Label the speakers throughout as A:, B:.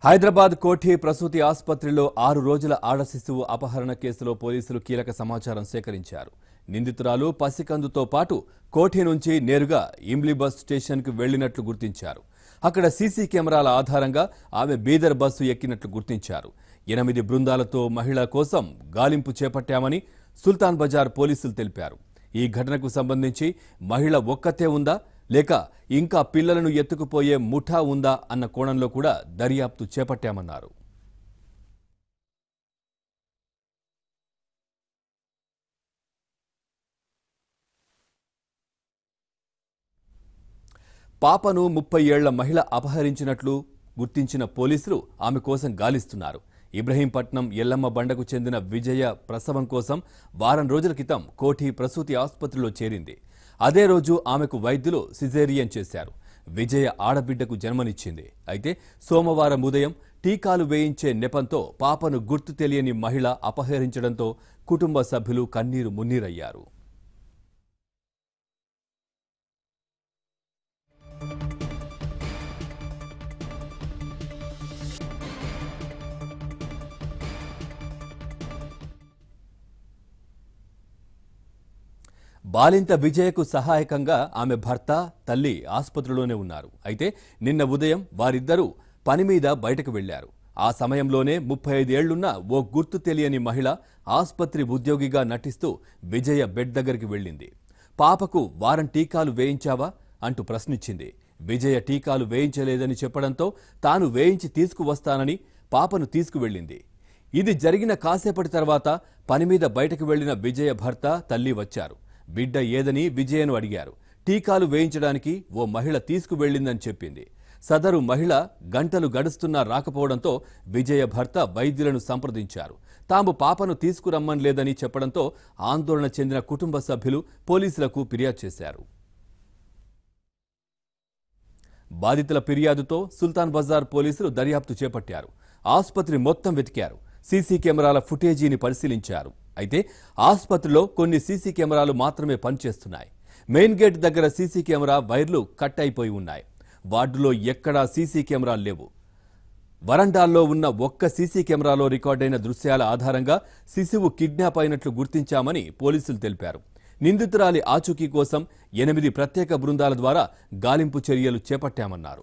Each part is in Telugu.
A: హైదరాబాద్ కోఠి ప్రసూతి ఆసుపత్రిలో ఆరు రోజుల ఆడ శిశువు అపహరణ కేసులో పోలీసులు కీలక సమాచారం సేకరించారు నిందితురాలు పసికందుతో పాటు కోఠి నుంచి నేరుగా ఇమ్లీ బస్ స్టేషన్కు వెళ్లినట్లు గుర్తించారు అక్కడ సీసీ కెమెరాల ఆధారంగా ఆమె బీదర్ బస్సు ఎక్కినట్లు గుర్తించారు ఎనిమిది బృందాలతో మహిళ కోసం గాలింపు చేపట్టామని సుల్తాన్ బజార్ పోలీసులు తెలిపారు ఈ ఘటనకు సంబంధించి మహిళ ఒక్కతే ఉందా లేక ఇంకా పిల్లలను ఎత్తుకుపోయే ముఠా ఉందా అన్న కోణంలో కూడా దర్యాప్తు చేపట్టామన్నారు పాపను ముప్పై ఏళ్ల మహిళ అపహరించినట్లు గుర్తించిన పోలీసులు ఆమె కోసం గాలిస్తున్నారు ఇబ్రహీంపట్నం ఎల్లమ్మ బండకు చెందిన విజయ ప్రసవం కోసం వారం రోజుల క్రితం కోఠి ప్రసూతి ఆసుపత్రిలో చేరింది అదే రోజు ఆమెకు వైద్యులు సిజేరియన్ చేశారు విజయ ఆడబిడ్డకు జన్మనిచ్చింది అయితే సోమవారం ఉదయం టీకాలు వేయించే నెపంతో పాపను గుర్తు తెలియని మహిళ అపహరించడంతో కుటుంబ సభ్యులు కన్నీరు మున్నీరయ్యారు బాలింత విజయకు సహాయకంగా ఆమె భర్త తల్లి ఆసుపత్రిలోనే ఉన్నారు అయితే నిన్న ఉదయం వారిద్దరూ పని మీద బయటకు వెళ్లారు ఆ సమయంలోనే ముప్పై ఐదేళ్లున్న ఓ గుర్తు తెలియని మహిళ ఆసుపత్రి ఉద్యోగిగా నటిస్తూ విజయ బెడ్ దగ్గరికి వెళ్ళింది పాపకు వారం టీకాలు వేయించావా అంటూ ప్రశ్నించింది విజయ టీకాలు వేయించలేదని చెప్పడంతో తాను వేయించి తీసుకువస్తానని పాపను తీసుకువెళ్ళింది ఇది జరిగిన కాసేపటి తర్వాత పని మీద బయటకు వెళ్లిన విజయ భర్త తల్లి వచ్చారు బిడ్డ ఏదని విజయను అడిగారు టీకాలు వేయించడానికి ఓ మహిళ తీసుకువెళ్లిందని చెప్పింది సదరు మహిళ గంటలు గడుస్తున్నా రాకపోవడంతో విజయ భర్త వైద్యులను సంప్రదించారు తాము పాపను తీసుకురమ్మనలేదని చెప్పడంతో ఆందోళన చెందిన కుటుంబ సభ్యులు పోలీసులకు ఫిర్యాదు చేశారు బాధితుల ఫిర్యాదుతో సుల్తాన్ బజార్ పోలీసులు దర్యాప్తు చేపట్టారు ఆసుపత్రి మొత్తం వెతికారు సీసీ కెమెరాల ఫుటేజీని పరిశీలించారు అయితే ఆసుపత్రిలో కొన్ని సీసీ కెమెరాలు మాత్రమే పనిచేస్తున్నాయి మెయిన్ గేట్ దగ్గర సీసీ కెమెరా వైర్లు కట్ అయిపోయి ఉన్నాయి వార్డులో ఎక్కడా సీసీ కెమెరాలు లేవు వరండాల్లో ఉన్న ఒక్క సీసీ కెమెరాలో రికార్డైన దృశ్యాల ఆధారంగా శిశువు కిడ్నాప్ అయినట్లు గుర్తించామని పోలీసులు తెలిపారు నిందితురాలి ఆచూకీ కోసం ఎనిమిది ప్రత్యేక బృందాల ద్వారా గాలింపు చర్యలు చేపట్టామన్నారు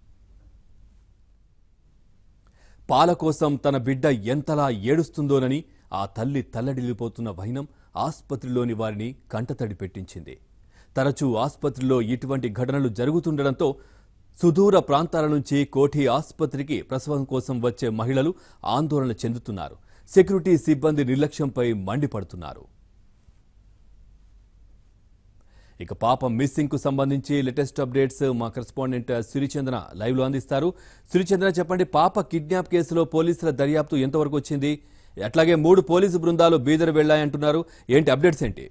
A: పాల కోసం తన బిడ్డ ఎంతలా ఏడుస్తుందోనని ఆ తల్లి తల్లడిల్లిపోతున్న వైనం ఆసుపత్రిలోని వారిని కంటతడి పెట్టించింది తరచూ ఆసుపత్రిలో ఇటువంటి ఘటనలు జరుగుతుండడంతో సుదూర ప్రాంతాల నుంచి కోఠి ఆసుపత్రికి ప్రసవం కోసం వచ్చే మహిళలు ఆందోళన చెందుతున్నారు సెక్యూరిటీ సిబ్బంది నిర్లక్ష్యంపై మండిపడుతున్నారు ఇక పాప మిస్సింగ్ కు సంబంధించి లేటెస్ట్ అప్డేట్స్ మా కరెస్పాండెంట్ సిరిచంద్ర లైవ్ లో అందిస్తారు సిరిచంద్ర చెప్పండి పాప కిడ్నాప్ కేసులో పోలీసుల దర్యాప్తు ఎంతవరకు వచ్చింది అట్లాగే మూడు పోలీసు బృందాలు బీదర్ వెళ్ళాయంటున్నారు ఏంటి అప్డేట్స్ ఏంటి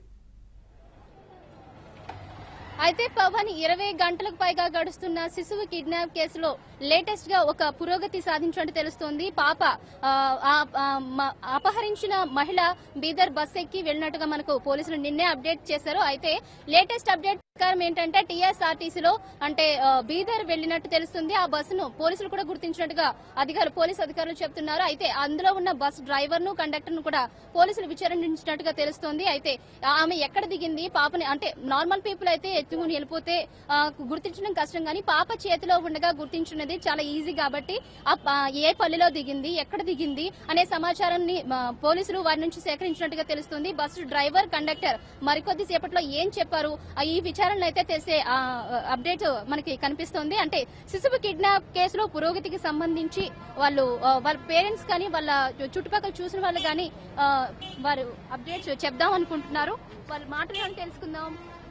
B: అయితే పవన్ ఇరవై గంటలకు పైగా గడుస్తున్న శిశువు కిడ్నాప్ కేసులో లేటెస్ట్ గా ఒక పురోగతి సాధించినట్టు తెలుస్తోంది పాప ఆ, ఆ, ఆ, మ- అపహరించిన మహిళ బీదర్ బస్ ఎక్కి వెళ్ళినట్టుగా మనకు పోలీసులు నిన్నే అప్డేట్ చేశారు అయితే లేటెస్ట్ అప్డేట్ ప్రకారం ఏంటంటే టీఎస్ఆర్టీసీలో అంటే ఆ, బీదర్ వెళ్ళినట్టు తెలుస్తుంది ఆ బస్సును పోలీసులు కూడా గుర్తించినట్టుగా అధికారులు పోలీసు అధికారులు చెప్తున్నారు అయితే అందులో ఉన్న బస్ డ్రైవర్ ను కండక్టర్ ను కూడా పోలీసులు విచారించినట్టుగా తెలుస్తోంది అయితే ఆమె ఎక్కడ దిగింది పాపని అంటే నార్మల్ పీపుల్ అయితే ఎత్తుకుని వెళ్ళిపోతే ఆ, గుర్తించడం కష్టం కానీ పాప చేతిలో ఉండగా గుర్తించున్నది చాలా ఈజీ కాబట్టి ఆ ప- ఏ పల్లెలో దిగింది ఎక్కడ దిగింది అనే సమాచారాన్ని ఆ, పోలీసులు వారి నుంచి సేకరించినట్టుగా తెలుస్తుంది బస్సు డ్రైవర్ కండక్టర్ మరికొద్ది సేపట్లో ఏం చెప్పారు ఆ, ఈ విచారణలో అయితే తెలిసే ఆ, అప్డేట్ మనకి కనిపిస్తోంది అంటే శిశువు కిడ్నాప్ కేసులో పురోగతికి సంబంధించి వాళ్ళు ఆ, వాళ్ళ పేరెంట్స్ కానీ వాళ్ళ చుట్టుపక్కల చూసిన వాళ్ళు కానీ ఆ, వారు అప్డేట్స్ చెప్దాం అనుకుంటున్నారు వాళ్ళ మాటలను తెలుసుకుందాం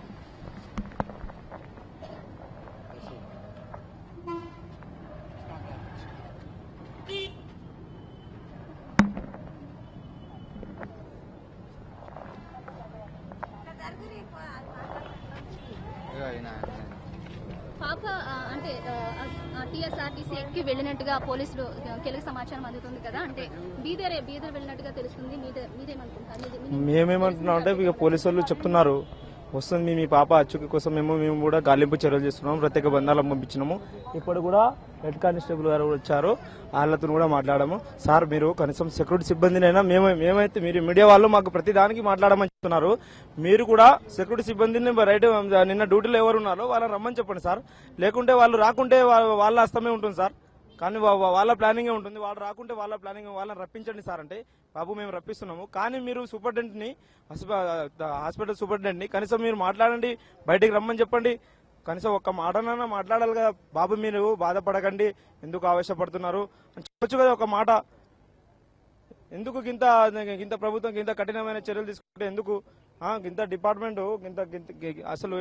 B: పాప ఆ, అంటే టీఎస్ఆర్టీసీ ఎక్కి వెళ్ళినట్టుగా పోలీసులు ఆ, కీలక సమాచారం అందుతుంది కదా అంటే బీదర్ బీదర్ వెళ్ళినట్టుగా తెలుస్తుంది మీదే మీదేమనుకుంటారు మీదే- మీదే-
C: మేమేమంటున్నాం అంటే ఇక పోలీసు వాళ్ళు చెప్తున్నారు వస్తుంది మీ పాప అచ్చుకి కోసం మేము మేము కూడా గాలింపు చర్యలు చేస్తున్నాము ప్రత్యేక బంధాలను పంపించినాము ఇప్పుడు కూడా హెడ్ కానిస్టేబుల్ గారు కూడా వచ్చారు వాళ్ళతో కూడా మాట్లాడాము సార్ మీరు కనీసం సెక్యూరిటీ సిబ్బందినైనా మేము మేమైతే మీరు మీడియా వాళ్ళు మాకు ప్రతి దానికి మాట్లాడమని చెప్తున్నారు మీరు కూడా సెక్యూరిటీ సిబ్బందిని రైట్ నిన్న డ్యూటీలో ఎవరు ఉన్నారో వాళ్ళని రమ్మని చెప్పండి సార్ లేకుంటే వాళ్ళు రాకుంటే వా- వాళ్ళ హస్తమే ఉంటుంది సార్ కానీ వా- వా- వాళ్ళ ప్లానింగే ఉంటుంది వాళ్ళు రాకుంటే వాళ్ళ ప్లానింగ్ వాళ్ళని రప్పించండి సార్ అంటే బాబు మేము రప్పిస్తున్నాము కానీ మీరు సూపరింటెండెంట్ ని హాస్పిటల్ సూపరింటెండెంట్ ని కనీసం మీరు మాట్లాడండి బయటికి రమ్మని చెప్పండి కనీసం ఒక్క మాటనైనా మాట్లాడాలి కదా బాబు మీరు బాధపడకండి ఎందుకు ఆవేశపడుతున్నారు అని చెప్పొచ్చు కదా ఒక మాట ఎందుకు గింత గింత ప్రభుత్వం గింత కఠినమైన చర్యలు తీసుకుంటే ఎందుకు ఆ, గింత డిపార్ట్మెంట్ గింత గింత అసలు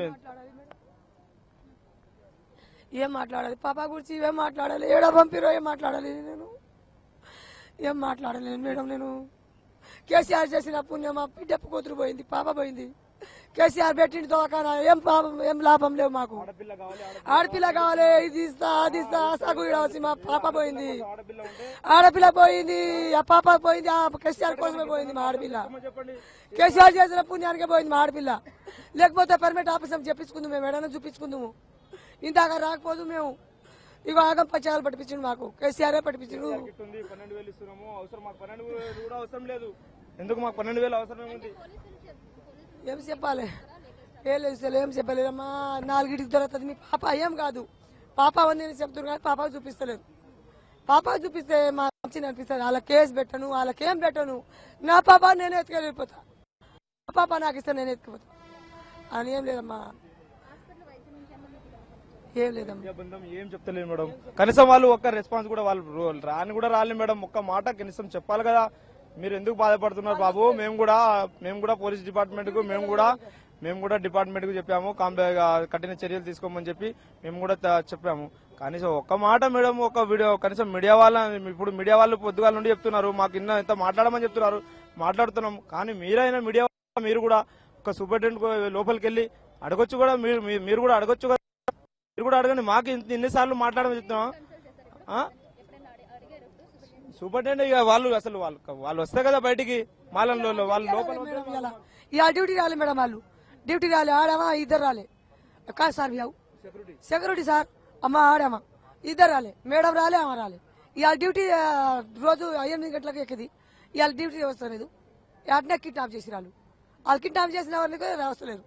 D: ఏం మాట్లాడాలి పాప గురించి ఏం మాట్లాడాలి ఏడా పంపిరో ఏం మాట్లాడాలి నేను ఏం మాట్లాడలేను మేడం నేను కేసీఆర్ చేసిన పుణ్యం మా బిడ్డ కూతురు పోయింది పాప పోయింది కేసీఆర్ పెట్టిన దోకాన ఏం పాపం ఏం లాభం లేవు మాకు ఆడపిల్ల కావాలి ఇది ఇస్తా అది ఇస్తా సాగు ఈడ వచ్చి మా పాప పోయింది ఆడపిల్ల పోయింది ఆ పాప పోయింది ఆ కేసీఆర్ కోసమే పోయింది మా ఆడపిల్ల కేసీఆర్ చేసిన పుణ్యానికే పోయింది మా ఆడపిల్ల లేకపోతే పర్మిట్ ఆఫీసర్ చెప్పించుకుందాం మేము ఎడైనా చూపించుకుందాము ఇందాక రాకపోదు మేము ఇగో ఆగం పచ్చాలు పట్టించిండు మాకు కేసీఆర్ పట్టించిండు
C: ఉంది పన్నెండు వేలు ఇస్తున్నాము అవసరం మాకు పన్నెండు వేలు కూడా అవసరం లేదు ఎందుకు మాకు పన్నెండు వేలు అవసరం ఉంది
D: ఏం చెప్పాలి ఏం లేదు సార్ ఏం చెప్పలేదమ్మా నాలుగిటికి దొరుకుతుంది మీ పాప ఏం కాదు పాప ఉంది అని చెప్తున్నారు కానీ పాప చూపిస్తలేదు పాప చూపిస్తే మా మంచిగా అనిపిస్తుంది వాళ్ళ కేసు పెట్టను వాళ్ళకేం పెట్టను నా పాప నేను ఎత్తుకెళ్ళిపోతా నా పాప నాకు ఇస్తే నేను ఎత్తుకుపోతా అని ఏం లేదమ్మా ఏం లేదమ్మా
C: విద్యా బృందం ఏం చెప్తలేదు మేడం కనీసం వాళ్ళు ఒక్క రెస్పాన్స్ కూడా వాళ్ళు రో- రాని కూడా రాలేదు మేడం ఒక్క మాట కనీసం చెప్పాలి కదా మీరు ఎందుకు బాధపడుతున్నారు బాబు మేము కూడా మేము కూడా పోలీస్ డిపార్ట్మెంట్ కు మేము కూడా మేము కూడా డిపార్ట్మెంట్ కు చెప్పాము కాంబే- కఠిన చర్యలు తీసుకోమని చెప్పి మేము కూడా త- చెప్పాము కనీసం ఒక్క మాట మేడం ఒక వీడియో కనీసం మీడియా వాళ్ళ ఇప్పుడు మీడియా వాళ్ళు పొద్దుగాల నుండి చెప్తున్నారు మాకు ఇన్న ఇంత మాట్లాడమని చెప్తున్నారు మాట్లాడుతున్నాం కానీ మీరైనా మీడియా వాళ్ళు మీరు కూడా ఒక సూపరింటెండెంట్ లోపలికి వెళ్ళి అడగొచ్చు కూడా మీరు మీరు- మీరు కూడా అడగొచ్చు కదా మీరు కూడా అడగండి మాకు ఇన్ని- ఇన్నిసార్లు మాట్లాడమని చెప్తున్నాం ఆ? సూపరింటెండెంట్ ఇక వాళ్ళు అసలు వాళ్ళు వాళ్ళు వస్తే కదా బయటికి వాళ్ళ వాళ్ళు లోపల
D: మేడం ఇలా ఇవాళ డ్యూటీ రాలే మేడం వాళ్ళు డ్యూటీ రాలే ఆడామా ఇద్దరు రాలే కాదు సార్ బియావు సెక్యూరిటీ సార్ అమ్మ ఆడామా ఇద్దరు రాలే మేడం రాలే అమ్మ రాలే ఇవాళ డ్యూటీ ఆ, రోజు ఎనిమిది గంటలకు ఎక్కది ఇవాళ డ్యూటీ వస్తలేదు అట్నే కిడ్నాప్ చేసి రాళ్ళు వాళ్ళు కిడ్నాప్ చేసిన వాళ్ళకి వస్తలేరు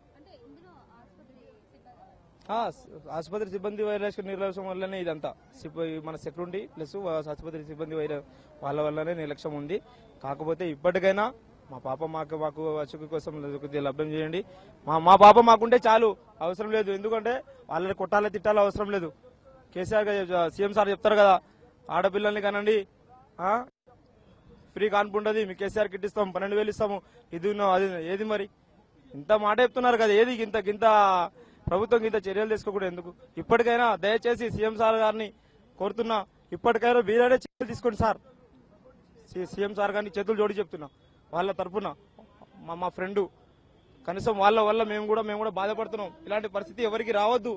C: ఆ, ఆసుపత్రి సిబ్బంది వైరస్ నిర్లక్ష్యం వల్లనే ఇదంతా సిబ్బ- మన సెక్యూరిటీ ప్లస్ ఆసుపత్రి సిబ్బంది వైర వాళ్ళ వల్లనే నిర్లక్ష్యం ఉంది కాకపోతే ఇప్పటికైనా మా పాప మాకు మాకు అచుకు కోసం కొద్దిగా లభ్యం చేయండి మా మా పాప మాకుంటే చాలు అవసరం లేదు ఎందుకంటే వాళ్ళని కొట్టాలి తిట్టాలి అవసరం లేదు కేసీఆర్ గారు సీఎం సార్ చెప్తారు కదా ఆడపిల్లల్ని కనండి ఆ? ఫ్రీ కాన్పు ఉండదు మీ కేసీఆర్ కిట్ ఇస్తాం పన్నెండు వేలు ఇస్తాము ఇది ఉన్నో, అది ఉన్నో. ఏది మరి ఇంత మాట చెప్తున్నారు కదా ఏది ఇంత ఇంత ప్రభుత్వం ఇంత చర్యలు తీసుకోకూడదు ఎందుకు ఇప్పటికైనా దయచేసి సీఎం సార్ గారిని కోరుతున్నా ఇప్పటికైనా మీరే చర్యలు తీసుకోండి సార్ సి- సీఎం సార్ గారిని చేతులు జోడి చెప్తున్నా వాళ్ళ తరపున మా మా ఫ్రెండ్ కనీసం వాళ్ళ వల్ల మేము కూడా మేము కూడా బాధపడుతున్నాం ఇలాంటి పరిస్థితి ఎవరికి రావద్దు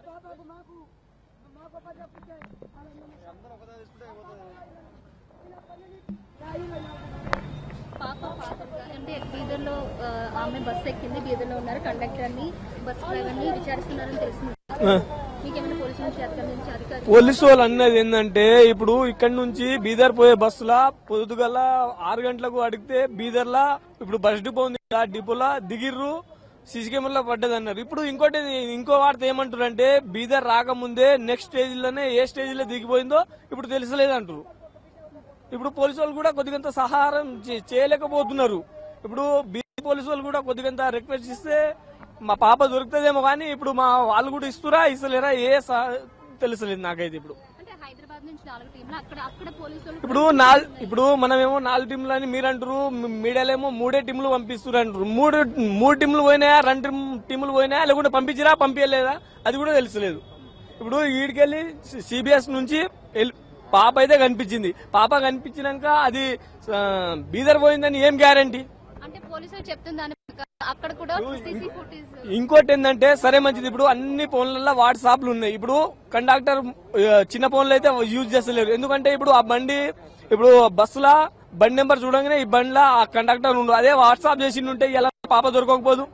B: పాప ఫాదర్గా అంటే బీదర్లో ఆ, ఆమె బస్సు ఎక్కింది బీదర్లో ఉన్నారు కండక్టర్ ని బస్ డ్రైవర్ ని విచారిస్తున్నారని తెలిసింది మీకేమైనా పోలీసు నుంచి అధికారుల నుంచి అధికారులు
E: పోలీసు వాళ్ళు అన్నది ఏంటంటే ఇప్పుడు ఇక్కడ నుంచి బీదర్ పోయే బస్సులా పొద్దుగల ఆరు గంటలకు అడిగితే బీదర్లా ఇప్పుడు బస్ డిపో ఉంది ఆ డిపోలా దిగిర్రు సీసీ కెమెరాలో పడ్డది అన్నారు ఇప్పుడు ఇంకోటి ఇంకో వార్త ఏమంటారు అంటే బీదర్ రాకముందే నెక్స్ట్ స్టేజ్ లోనే ఏ స్టేజ్ లో దిగిపోయిందో ఇప్పుడు తెలుసలేదు అంటారు ఇప్పుడు పోలీసు వాళ్ళు కూడా కొద్దిగంత సహారం చే- చేయలేకపోతున్నారు ఇప్పుడు బీజీ పోలీసు వాళ్ళు కూడా కొద్దిగంత రిక్వెస్ట్ ఇస్తే మా పాప దొరుకుతుందేమో కానీ ఇప్పుడు మా వాళ్ళు కూడా ఇస్తురా ఇస్తలేరా ఏ సహ- తెలుసలేదు నాకైతే ఇప్పుడు
B: అంటే హైదరాబాద్ నుంచి నాలుగు టీంలు అక్కడ అక్కడ పోలీసు వాళ్ళు
E: ఇప్పుడు నాల్ ఇప్పుడు మనమేమో నాలుగు టీంలు అని మీరు అంటారు మీ- మీడియాలేమో మూడే టీంలు పంపిస్తున్నారు అంటారు మూడు మూడు టీంలు పోయినాయా రెండు టీం- టీంలు పోయినాయా లేకుంటే పంపించిరా పంపించలేదా అది కూడా తెలుసలేదు ఇప్పుడు వీడికెళ్ళి సిబిఎస్ నుంచి ఎల్- పాప అయితే కనిపించింది పాప కనిపించినాక అది ఆ, బీదర్ పోయిందని ఏం గ్యారంటీ
B: అంటే పోలీసులు చెప్తున్న దాని ప్రకారం అక్కడ కూడా సీసీ ఫుటేజ్
E: ఇంకోటి ఏంటంటే సరే మంచిది ఇప్పుడు అన్ని ఫోన్లలో వాట్సాప్లు ఉన్నాయి ఇప్పుడు కండక్టర్ ఆ, చిన్న ఫోన్లు అయితే యూజ్ చేస్తలేరు ఎందుకంటే ఇప్పుడు ఆ బండి ఇప్పుడు బస్సులా బండి నెంబర్ చూడంగానే ఈ బండిలో ఆ కండక్టర్ ఉండు అదే వాట్సాప్ చేసి ఉంటే ఎలా పాప దొరకకపోదు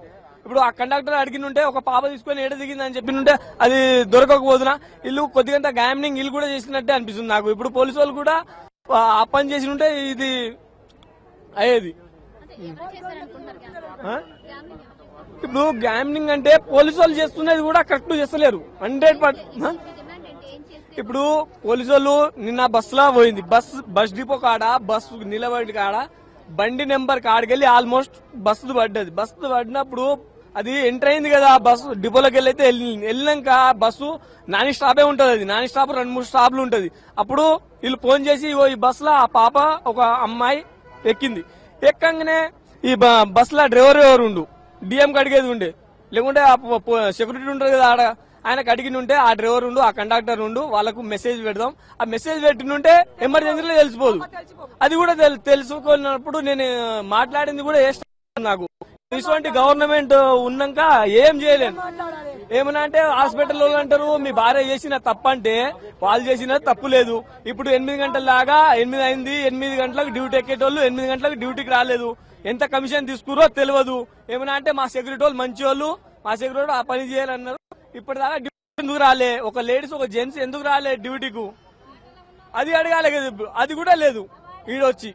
E: ఇప్పుడు ఆ కండక్టర్ అడిగినుంటే ఒక పాప తీసుకొని ఏడ దిగింది అని చెప్పినుంటే అది దొరకకపోతున్నా ఇల్లు కొద్దిగంత గాయమింగ్ ఇల్లు కూడా చేసినట్టే అనిపిస్తుంది నాకు ఇప్పుడు పోలీసు వాళ్ళు కూడా ఆ ఆ పని చేసి ఉంటే ఇది అయ్యేది
B: ఎవరు చేశారనుకుంటున్నారు గ్యామ్లింగ్?
E: ఆ?
B: గ్యామ్లింగ్ ఎవరు చేశారు?
E: ఇప్పుడు గ్యామ్లింగ్ అంటే పోలీసు వాళ్ళు చేస్తున్నది కూడా కరెక్ట్ చేస్తలేరు హండ్రెడ్
B: మీ డిమాండ్ ఏంటి ఏం చేస్తే
E: ఇప్పుడు పోలీసు వాళ్ళు నిన్న బస్సులో పోయింది బస్ బస్ డిపో కాడ బస్సు నిలబడి కాడ బండి నెంబర్ కాడికెళ్ళి ఆల్మోస్ట్ బస్సు పడ్డది బస్సు పడినప్పుడు అది ఎంటర్ అయింది కదా బస్సు డిపోలోకి వెళ్ళి అయితే వెళ్ళింది వెళ్ళినాక బస్సు నాని స్టాపే ఉంటది అది నాని స్టాప్ రెండు మూడు స్టాప్లు ఉంటది అప్పుడు వీళ్ళు ఫోన్ చేసి ఇగో ఈ బస్సులో ఆ పాప ఒక అమ్మాయి ఎక్కింది ఎక్కంగానే ఈ బ- బస్సులో డ్రైవర్ ఎవరు ఉండు డిఎం అడిగేది ఉండే లేకుంటే ఆ పో- పో- సెక్యూరిటీ ఉంటారు కదా ఆడ ఆయనకు అడిగిన ఉంటే ఆ డ్రైవర్ ఉండు ఆ కండక్టర్ ఉండు వాళ్ళకు మెసేజ్ పెడదాం ఆ మెసేజ్ పెట్టినుంటే ఎమర్జెన్సీలో తెలిసిపోదు అది కూడా తెల్- తెలుసుకున్నప్పుడు నేను మాట్లాడింది కూడా ఏ నాకు ఇటువంటి గవర్నమెంట్ ఉన్నాక ఏం చేయలేను ఏమన్నా అంటే హాస్పిటల్ వాళ్ళు అంటారు మీ భార్య చేసిన తప్పు అంటే వాళ్ళు చేసిన తప్పు లేదు ఇప్పుడు ఎనిమిది గంటల దాకా ఎనిమిది అయింది ఎనిమిది గంటలకు డ్యూటీ ఎక్కేటోళ్ళు ఎనిమిది గంటలకు డ్యూటీకి రాలేదు ఎంత కమిషన్ తీసుకురో తెలియదు ఏమన్నా అంటే మా సెక్యూరిటీ వాళ్ళు మంచి వాళ్ళు మా సెక్యూరిటీ వాళ్ళు ఆ పని చేయాలన్నారు ఇప్పటిదాకా డ్యూటీ ఎందుకు రాలే ఒక లేడీస్ ఒక జెంట్స్ ఎందుకు రాలే డ్యూటీకు అది అడగాలి కదా ఇప్పుడు. అది కూడా లేదు ఈడొచ్చి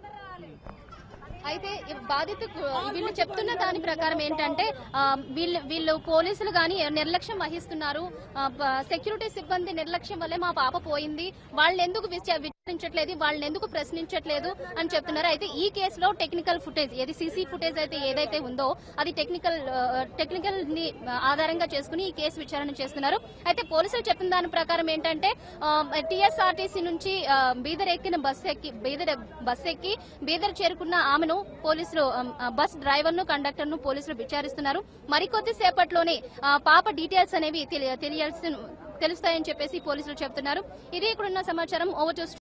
B: అయితే ఈ బాధితుకు వీళ్ళు చెప్తున్న దాని ప్రకారం ఏంటంటే ఆ, వీళ్ళు వీళ్ళు పోలీసులు కానీ నిర్లక్ష్యం వహిస్తున్నారు ఆ, ప- సెక్యూరిటీ సిబ్బంది నిర్లక్ష్యం వల్లే మా పాప పోయింది వాళ్ళని ఎందుకు విచ- విచారించట్లేదు వాళ్ళని ఎందుకు ప్రశ్నించట్లేదు అని చెప్తున్నారు అయితే ఈ కేసులో టెక్నికల్ ఫుటేజ్ ఏది సీసీ ఫుటేజ్ అయితే ఏదైతే ఉందో అది టెక్నికల్ టెక్నికల్ ని ఆధారంగా చేసుకుని ఈ కేసు విచారణ చేస్తున్నారు అయితే పోలీసులు చెప్పిన దాని ప్రకారం ఏంటంటే టీఎస్ఆర్టీసీ నుంచి ఆ, బీదర్ ఎక్కిన బస్ ఎక్కి బీదర్ బస్ ఎక్కి బీదర్ చేరుకున్న ఆమెను పోలీసులు ఆ, ఆ, బస్ డ్రైవర్ ను కండక్టర్ ను పోలీసులు విచారిస్తున్నారు మరికొద్ది సేపట్లోనే ఆ, పాప డీటెయిల్స్ అనేవి తెలియ- తెలియాల్సి తెలుస్తాయని చెప్పేసి పోలీసులు చెప్తున్నారు ఇది ఇక్కడున్న సమాచారం ఓవర్ టు